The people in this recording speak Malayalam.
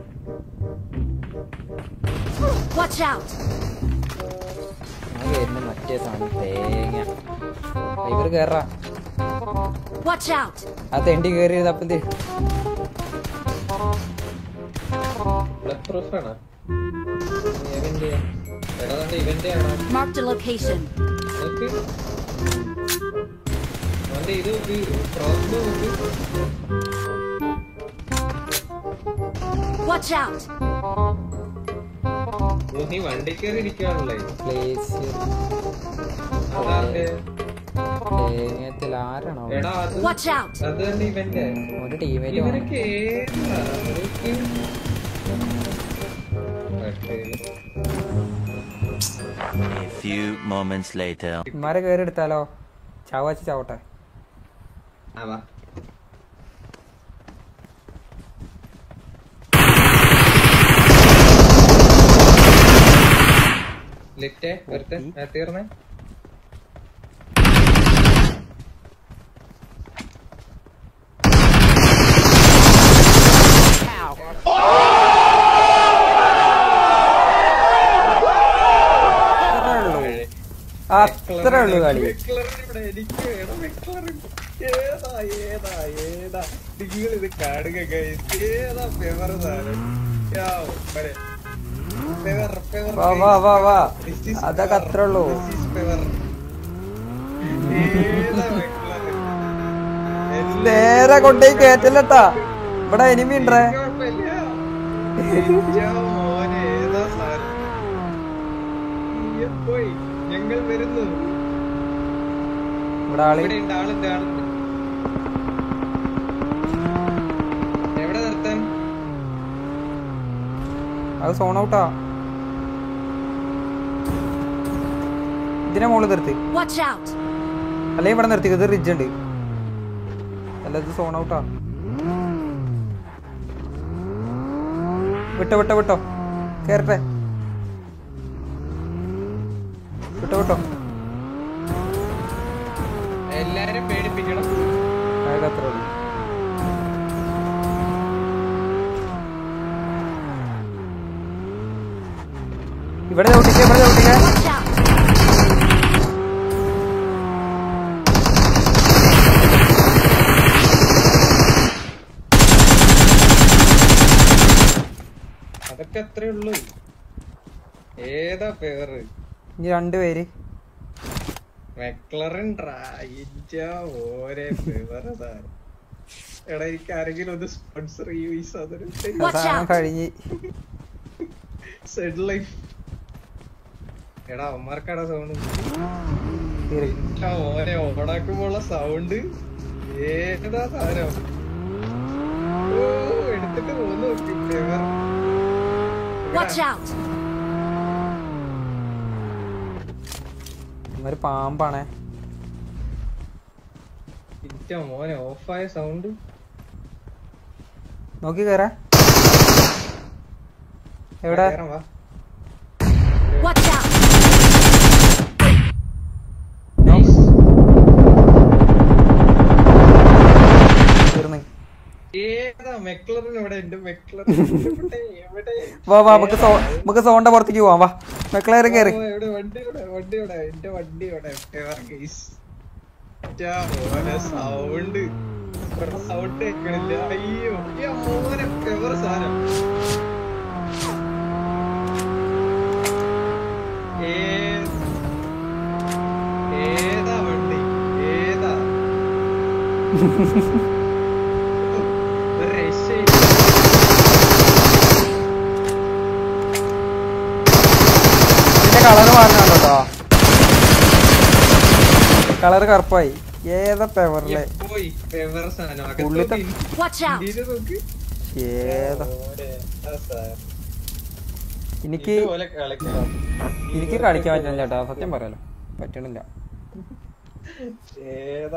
Watch out! ഞാൻ കയറുന്ന മറ്റേ സാധനം തേങ്ങ ഇവർ കയറാ Watch out! ആ തെണ്ടി കയറിയത് അപ്പം എന്ത് ബ്ലഡ് പ്രൂഫ് ആണോ ഇവന്റെ എടാ ദാണ്ടെ ഇവന്റെ ആണോ Marked a location. നോക്ക് അവന്റെ ഇത് നോക്ക് ക്രോസ് നോക്ക് Watch out! ഓ, നീ വണ്ടി കയറി ഇരിക്കുകയാണല്ലേ പ്ലേസ് അതാണ്ട് തേങ്ങത്തിൽ ആരാണോ എടാ അത് Watch out! അത് തന്നെ ഇവന്റെ ഒരു ടീമേറ്റ് ഇവനൊക്കെ ഏതാ അതൊക്കെ Patel. A few moments later. ഇമാരെ കയറി എടുത്താലോ ചാവാച്ച് ചാവട്ടെ ആ വാ ലിറ്റെ ഒരുത്തൻ തീർന്നേ അത്രേ ഉള്ളൂ കളി മെക്ലറിനിവിടെ എനിക്ക് വേണം മെക്ലറിൻ. ഏതാ ഏതാ ഏതാ നിങ്ങൾ ഇത് കാണുക guys. ഏതാ ഫേവർ സാധനം യാ, വരെ. ഫേവർ, ഫേവർ വാ guys. വാ വാ വാ This is അതൊക്കെ ഫേവർ. അത്രേ ഉള്ളൂ This is ഫേവർ. ഏതാ മെക്ലറിൻ? എല്ലാം നേരെ കൊണ്ടുപോയി കേറ്റല്ലട്ടാ ഇവിടെ എനിമി ഉണ്ടേ കുഴപ്പമില്ല. ഇയ്യോ, മോനെ ഏതാ സാധനം ഇയ്യോ, പോയി ഞങ്ങൾ വരുന്നു ഇവിടെ ആള് ഇവിടെ ഉണ്ട് ആളുണ്ട് ആളുണ്ട് എവിടെ നിർത്താൻ അത് സോൺ ഔട്ടാ ഇതിനെ മോള് നിർത്തി Watch out! അല്ലെങ്കിൽ ഇവിടെ നിർത്തി ഇത് റിഡ്ജ് ഉണ്ട് അല്ല ഇത് സോൺ ഔട്ടാ വിട്ടോ വിട്ടോ വിട്ടോ കേറട്ടെ വിട്ടോ വിട്ടോ എല്ലാരും പേടിപ്പിക്കണം അയാൾക്ക് അത്രേ ഉള്ളൂ ഇവിടെ ചവിട്ടിക്ക ഇവിടെ ചവിട്ടിക്ക Watch out! അതൊക്കെ അത്രേ ഉള്ളൂ ഏതാ പേര് ഇനി രണ്ടുപേര് മെക്ലറിൻ ഡ്രായിച്ച ഓരേ പേര് അതാണ് എടാ എനിക്ക് ആരെങ്കിലും ഒന്ന് സ്പോൺസർ ചെയ്യൂ ഈ സാധനം Watch സാധനം out. കഴിഞ്ഞ് സെഡ് ലൈഫ് എടാ അവന്മാർക്കാടാ സൗണ്ട് കേറി. ഓനെ ഓണാക്കുമ്പോള്ള സൗണ്ട് ഏതാ സാധനം ഓ എടുത്തിട്ട് പോന്ന് നോക്കി ഫേവർ Watch out! ഒരു പാമ്പാണേ ഇറ്റ മോനെ ഓഫായ സൗണ്ട് നോക്കി കേറാ എവിടെ വാ Watch out! തീർന്ന് ഏതാ മെക്ലറിൻ ഇവിടെ ഉണ്ട് മെക്ലറിൻ എവിടെ എവിടെ വാ വാ നമുക്ക് സോ നമുക്ക് സോണിന്റെ പുറത്തേക്ക് പോവാം വാ മെക്കളേറെ കയറി ഓ, എവിടെ വണ്ടി ഇവിടെ വണ്ടി ഇവിടെ എന്റെ വണ്ടി ഇവിടെ ഫേവർ കേസ് സൗണ്ട് സൗണ്ട് കേൾക്കണില്ല അയ്യോ ഈ മോനെ ഫേവർ സാധനം ഏ- ഏതാ വണ്ടി ഏതാ ഒരു രക്ഷയില്ല. ഇതിന്റെ കളറ് മാറുന്നുണ്ടോ കേട്ടോ കളറ് കറുപ്പായി ഏതാ പേപ്പറിലെ പോയി ഫേവർ സാധനം അകത്ത് ഉള്ളിത്തെ- നോക്ക്. Watch out! ഇന്ത്യയില് നോക്ക് ഏതാ ഓടെ, ആ സാധനം. എനിക്ക് ഇതുപോലെ കളിക്കണം എനിക്ക് കളിക്കാൻ പറ്റുന്നില്ല കേട്ടോ സത്യം പറയാലോ പറ്റണില്ല ഏതാ